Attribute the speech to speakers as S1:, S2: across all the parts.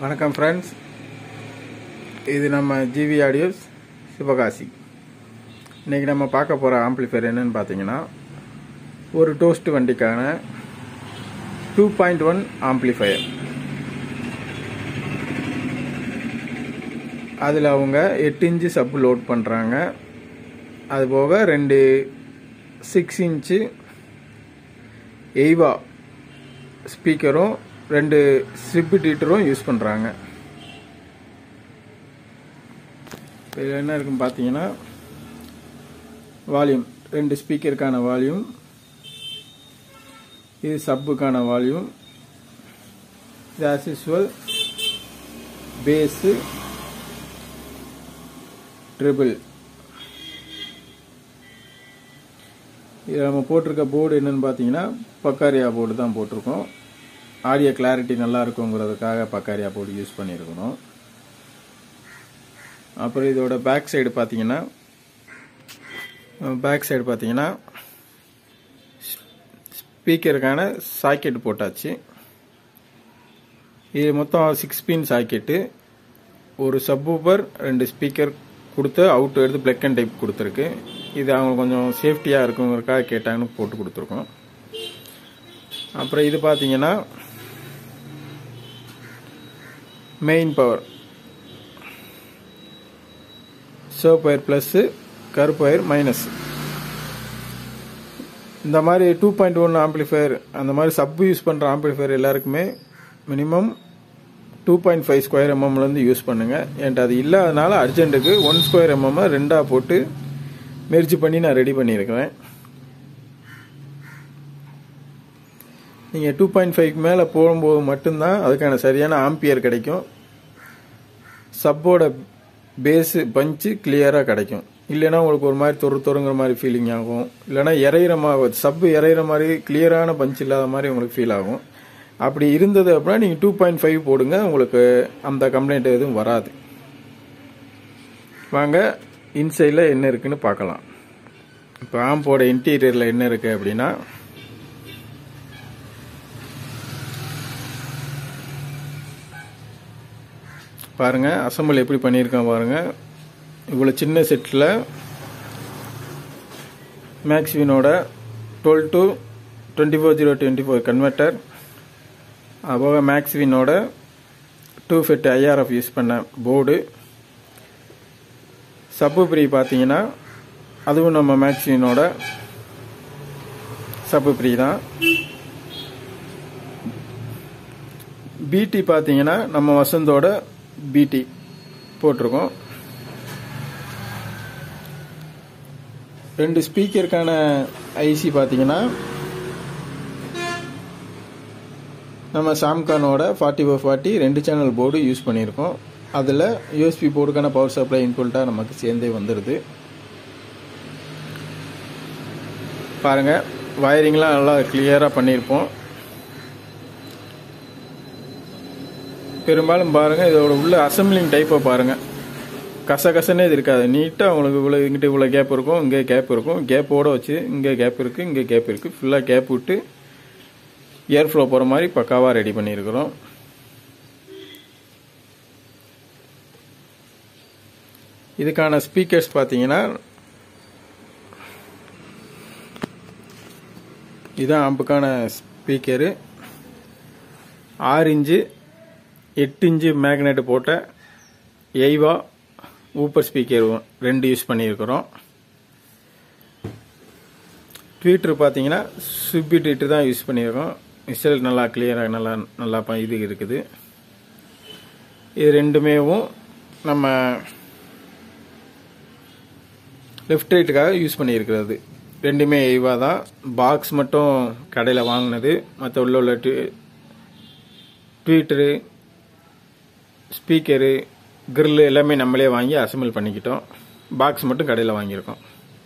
S1: வணக்கம் ஃப்ரெண்ட்ஸ் இது நம்ம ஜிவி ஆடியோஸ் சிவகாசி இன்றைக்கி நம்ம பார்க்க போகிற ஆம்ப்ளிஃபையர் என்னன்னு பார்த்தீங்கன்னா ஒரு டோஸ்ட் வண்டிக்கான டூ பாயிண்ட் ஒன் ஆம்ப்ளிஃபையர் அதில் அவங்க எட்டு இன்ச்சு சப் லோட் பண்ணுறாங்க அது போக ரெண்டு சிக்ஸ் இன்ச்சு எய்வா ஸ்பீக்கரும் ரெண்டு ஸ்ட்ரிப் டீட்டரும் யூஸ் பண்ணுறாங்க இதில் என்ன இருக்குன்னு பார்த்தீங்கன்னா வால்யூம் ரெண்டு ஸ்பீக்கருக்கான வால்யூம் இது சப்புக்கான வால்யூம் இது ஆஸ் யூஸ்வல் பேஸு ட்ரிபிள் இதில் நம்ம போட்டிருக்க போர்டு என்னன்னு பார்த்தீங்கன்னா பக்காரியா போர்டு தான் போட்டிருக்கோம் ஆடியோ கிளாரிட்டி நல்லா இருக்குங்கிறதுக்காக பக்காரியா போர்டு யூஸ் பண்ணியிருக்கணும் அப்புறம் இதோட பேக் சைடு பார்த்தீங்கன்னா பேக் சைடு பார்த்தீங்கன்னா ஸ்பீக்கருக்கான சாக்கெட் போட்டாச்சு இது மொத்தம் சிக்ஸ் பின் சாக்கெட்டு ஒரு சப்வூபர் ரெண்டு ஸ்பீக்கர் கொடுத்து அவுட் எடுத்து பிளக் அண்ட் டைப் கொடுத்துருக்கு இது அவங்க கொஞ்சம் சேஃப்டியாக இருக்குங்கிறக்காக கேட்டாங்கன்னு போட்டு கொடுத்துருக்கோம் அப்புறம் இது பார்த்தீங்கன்னா மெயின் பவர் சிவப்பு ஒயர் ப்ளஸ்ஸு கருப்பு ஒயர் மைனஸ் இந்த மாதிரி டூ பாயிண்ட் ஒன் ஆம்ப்ளிஃபயர் அந்த மாதிரி சப் யூஸ் பண்ணுற ஆம்ப்ளிஃபயர் எல்லாருக்குமே minimum two point five square எம்எம்லேருந்து யூஸ் பண்ணுங்கள் என்கிட்ட அது இல்லாதனால அர்ஜென்ட்டுக்கு ஒன் ஸ்கொயர் எம்எம் ரெண்டாக போட்டு மெர்ஜி பண்ணி நான் ரெடி பண்ணியிருக்கிறேன் நீங்கள் டூ பாயிண்ட் ஃபைவ்க்கு மேலே போகும்போது மட்டும்தான் அதுக்கான சரியான ஆம்பியர் கிடைக்கும் சப்போட பேஸு பஞ்சு கிளியராக கிடைக்கும் இல்லைன்னா உங்களுக்கு ஒரு மாதிரி தொறு தொறுங்கிற மாதிரி ஃபீலிங் ஆகும் இல்லைன்னா இறையிற மாதிரி சப்பு இறையிற மாதிரி கிளியரான பஞ்ச் இல்லாத மாதிரி உங்களுக்கு ஃபீல் ஆகும் அப்படி இருந்தது அப்படின்னா நீங்கள் டூ பாயிண்ட் ஃபைவ் போடுங்க உங்களுக்கு அந்த கம்ப்ளைண்ட் எதுவும் வராது வாங்க இன்சைடில் என்ன இருக்குன்னு பார்க்கலாம் இப்போ ஆம்போட இன்டீரியரில் என்ன இருக்குது அப்படின்னா பாருங்க அசம்பிள் எப்படி பண்ணியிருக்கேன் பாருங்க இவ்வளோ சின்ன செட்டில் மேக்ஸ்வினோட twelve to twenty four zero twenty four converter அதுபோக மேக்ஸ்வினோட டூ ஃபிஃப்டி ஐஆர்எஃப் யூஸ் பண்ண போர்டு சப்பு ப்ரீ பார்த்தீங்கன்னா அதுவும் நம்ம மேக்ஸ்வினோட சப்பு ப்ரீ தான் பிடி பார்த்தீங்கன்னா நம்ம வசந்தோட பிடி போட்டிருக்கோம் ரெண்டு ஸ்பீக்கருக்கான ஐசி பார்த்தீங்கன்னா நம்ம சாம்கானோட ஃபார்ட்டி ஃபோர் ஃபார்ட்டி ரெண்டு சேனல் போர்டு யூஸ் பண்ணியிருக்கோம் அதில் யூஎஸ்பி போர்டுக்கான பவர் சப்ளை இன்புல்ட்டாக நமக்கு சேர்ந்தே வந்துடுது பாருங்கள் வயரிங்லாம் நல்லா கிளியராக பண்ணியிருப்போம் பெரும்பாலும் பாருங்கள் இதோட உள்ள அசம்பிளிங் டைப்பை பாருங்கள் கசகசனே இது இருக்காது நீட்டாக உங்களுக்கு இவ்வளோ இங்கிட்ட இவ்வளோ கேப் இருக்கும் இங்கே கேப் இருக்கும் கேப்போட வச்சு இங்கே கேப் இருக்குது இங்கே கேப் இருக்குது ஃபுல்லாக கேப் விட்டு ஏர் ஃப்ளோ போகிற மாதிரி பக்காவாக ரெடி பண்ணியிருக்கிறோம் இதுக்கான ஸ்பீக்கர்ஸ் பார்த்தீங்கன்னா இதுதான் ஆம்புக்கான ஸ்பீக்கரு ஆறு இன்ச்சு எட்டு இன்ச்சு மேக்னெட் போட்ட எய்வா ஊப்பர் ஸ்பீக்கர் ரெண்டு யூஸ் பண்ணியிருக்கிறோம் ட்வீட்ரு பார்த்தீங்கன்னா சுப்பி ட்வீட்ரு தான் யூஸ் பண்ணியிருக்கோம் ரிசல்ட் நல்லா கிளியராக நல்லா நல்லா இது இருக்குது இது ரெண்டுமேவும் நம்ம லெஃப்ட் ரைட்டுக்காக யூஸ் பண்ணியிருக்கிறது ரெண்டுமே எய்வா தான் பாக்ஸ் மட்டும் கடையில் வாங்கினது மற்ற உள்ள உள்ள ட்வீட்டரு ஸ்பீக்கரு கிரில்லு எல்லாமே நம்மளே வாங்கி அசம்பிள் பண்ணிக்கிட்டோம் பாக்ஸ் மட்டும் கடையில் வாங்கியிருக்கோம்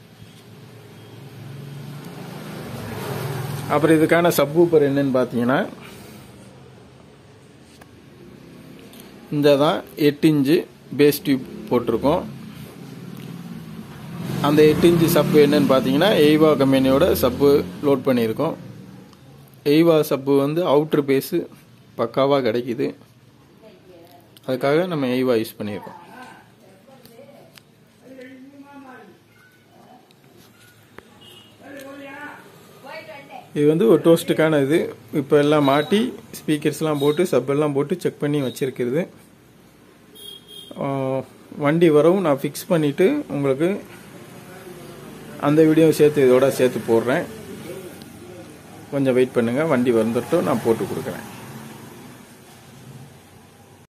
S1: அப்புறம் இதுக்கான சப்வூப்பர் என்னன்னு பார்த்தீங்கன்னா இந்த தான் எட்டு இன்ச்சு பேஸ் டியூப் போட்டிருக்கோம் அந்த எட்டு இன்ச்சு சப்பு என்னன்னு பார்த்தீங்கன்னா எய்வா கம்பெனியோட சப்பு லோட் பண்ணியிருக்கோம் எய்வா சப்பு வந்து அவுட்ரு பேஸு பக்காவாக கிடைக்குது அதுக்காக நம்ம ஐவா யூஸ் பண்ணியிருக்கோம் இது வந்து ஒரு டோஸ்ட்டுக்கான இது இப்போ எல்லாம் மாட்டி ஸ்பீக்கர்ஸ்லாம் போட்டு சப் எல்லாம் போட்டு செக் பண்ணி வச்சிருக்கிறது வண்டி வரவும் நான் ஃபிக்ஸ் பண்ணிவிட்டு உங்களுக்கு அந்த வீடியோ சேர்த்து இதோட சேர்த்து போடுறேன் கொஞ்சம் வெயிட் பண்ணுங்கள் வண்டி வந்துட்டோம் நான் போட்டு கொடுக்குறேன்